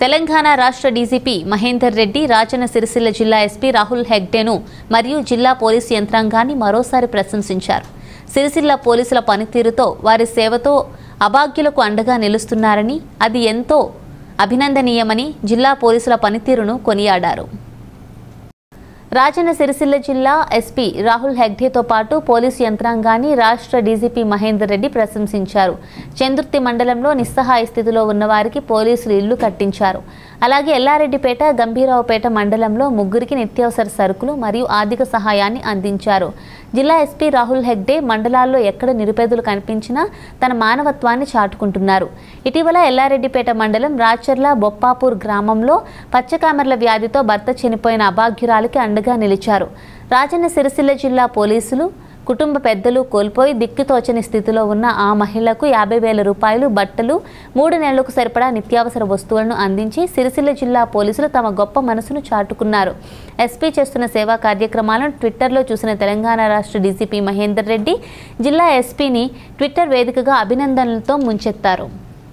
తెలంగాణ రాష్ట్ర డీజీపీ మహేందర్ రెడ్డి రాజన్న సిరిసిల్ల జిల్లా ఎస్పీ రాహుల్ హెగ్డేను మరియు జిల్లా పోలీసు యంత్రాంగాన్ని మరోసారి ప్రశంసించారు సిరిసిల్ల పోలీసుల పనితీరుతో వారి సేవతో అభాగ్యులకు అండగా నిలుస్తున్నారని అది ఎంతో అభినందనీయమని జిల్లా పోలీసుల పనితీరును కొనియాడారు రాజన్న సిరిసిల్ల జిల్లా ఎస్పీ రాహుల్ హెగ్డేతో పాటు పోలీసు యంత్రాంగాన్ని రాష్ట్ర డీజీపీ మహేందర్ రెడ్డి ప్రశంసించారు చందుర్తి మండలంలో నిస్సహాయ స్థితిలో ఉన్న వారికి పోలీసులు ఇల్లు కట్టించారు అలాగే ఎల్లారెడ్డిపేట గంభీరావుపేట మండలంలో ముగ్గురికి నిత్యావసర సరుకులు మరియు ఆర్థిక సహాయాన్ని అందించారు జిల్లా ఎస్పీ రాహుల్ హెగ్డే మండలాల్లో ఎక్కడ నిరుపేదలు కనిపించినా తన మానవత్వాన్ని చాటుకుంటున్నారు ఇటీవల ఎల్లారెడ్డిపేట మండలం రాచర్ల బొప్పాపూర్ గ్రామంలో పచ్చకామెర్ల వ్యాధితో భర్త చనిపోయిన అభాగ్యురాలికి అండగా నిలిచారు రాజన్న సిరిసిల్ల జిల్లా పోలీసులు కుటుంబ పెద్దలు కోల్పోయి దిక్కుతోచని స్థితిలో ఉన్న ఆ మహిళకు యాభై వేల రూపాయలు బట్టలు మూడు నెలలకు సరిపడా నిత్యావసర వస్తువులను అందించి సిరిసిల్ల జిల్లా పోలీసులు తమ గొప్ప మనసును చాటుకున్నారు ఎస్పీ చేస్తున్న సేవా కార్యక్రమాలను ట్విట్టర్లో చూసిన తెలంగాణ రాష్ట్ర డీజీపీ మహేందర్ రెడ్డి జిల్లా ఎస్పీని ట్విట్టర్ వేదికగా అభినందనలతో ముంచెత్తారు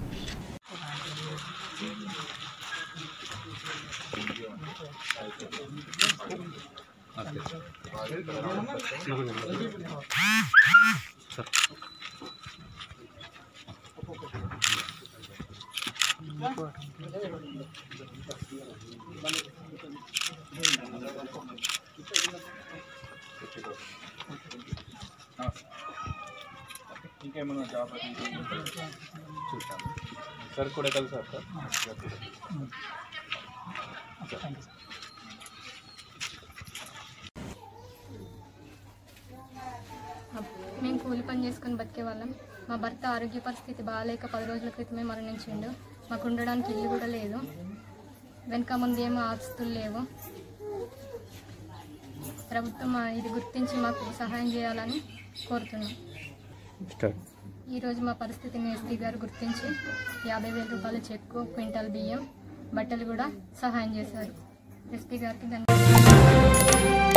ఇంకేమైనా జాబ్ అది ఇది ఉంటే చూస్తాను సార్ కూడా కలిసారు సార్ మేము కూలి పని చేసుకొని బతికే వాళ్ళం మా భర్త ఆరోగ్య పరిస్థితి బాగాలేక పది రోజుల క్రితమే మరణించిండు మాకు ఉండడానికి ఇల్లు కూడా లేదు వెనక ముందు ఏమో ఆస్తులు లేవు ప్రభుత్వం ఆ ఇది గుర్తించి మాకు సహాయం చేయాలని కోరుతున్నాం ఈరోజు మా పరిస్థితిని ఎస్పీ గారు గుర్తించి యాభై వేల రూపాయల చెక్కు క్వింటాల్ బియ్యం బట్టలు కూడా సహాయం చేశారు ఎస్పీ గారికి ధన్యవాదాలు